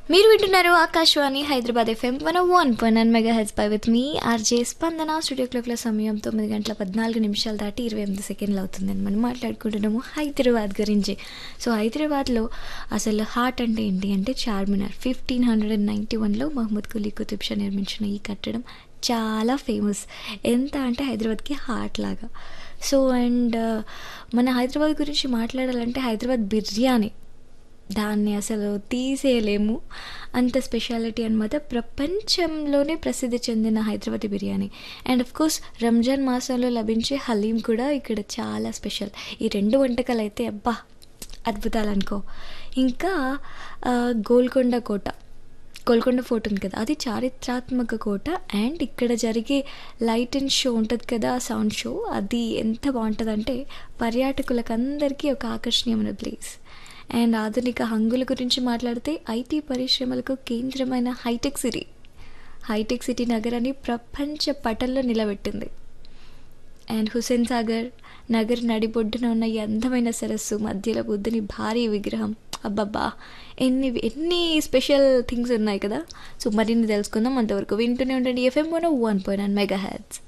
మీరు వింటున్నారు Akashvani Hyderabad FM one one point nine mega heads పై with me RJ Spandana studio క్లాక్ల సమయం తొమ్మిది గంటల పద్నాలుగు నిమిషాలు దాటి ఇరవై ఎనిమిది సెకండ్లు అవుతుందని మనం మాట్లాడుకుంటున్నాము హైదరాబాద్ గురించి సో హైదరాబాద్లో అసలు హార్ట్ అంటే ఏంటి అంటే Charminar fifteen hundred and ninety వన్లో మహమ్మద్ కులీ కుతుబ్ షా నిర్మించిన ఈ కట్టడం చాలా ఫేమస్ ఎంత అంటే హైదరాబాద్కి హార్ట్ లాగా సో అండ్ మన హైదరాబాద్ గురించి మాట్లాడాలంటే హైదరాబాద్ బిర్యానీ దాన్ని అసలు తీసేయలేము అంత స్పెషాలిటీ అనమాట ప్రపంచంలోనే ప్రసిద్ధి చెందిన Hyderabadi biryani and of course Ramzan మాసంలో లభించే హలీం కూడా ఇక్కడ చాలా స్పెషల్ ఈ రెండు వంటకాలు అయితే అబ్బా అద్భుతాలు అనుకో ఇంకా ఆ, గోల్కొండ కోట గోల్కొండ ఫోర్ట్ ఉంది కదా అది చారిత్రాత్మక కోట అండ్ ఇక్కడ జరిగే లైట్ అండ్ షో ఉంటుంది కదా సౌండ్ షో అది ఎంత బాగుంటుందంటే పర్యాటకులకు అందరికీ ఒక ఆకర్షణీయమైన ప్లేస్ అండ్ ఆధునిక హంగుల గురించి మాట్లాడితే ఐటీ పరిశ్రమలకు కేంద్రమైన హైటెక్ సిటీ హైటెక్ సిటీ నగరాన్ని ప్రపంచ పటంలో నిలబెట్టింది అండ్ హుసేన్ సాగర్ నగర్ నడిబొడ్డున ఉన్న ఈ అందమైన సరస్సు మధ్యలో బుద్ధుని భారీ విగ్రహం అబ్బబ్బా ఎన్ని ఎన్ని స్పెషల్ థింగ్స్ ఉన్నాయి కదా సో మరిన్ని తెలుసుకుందాం అంతవరకు వింటూనే ఉండండి FM one one point mega hats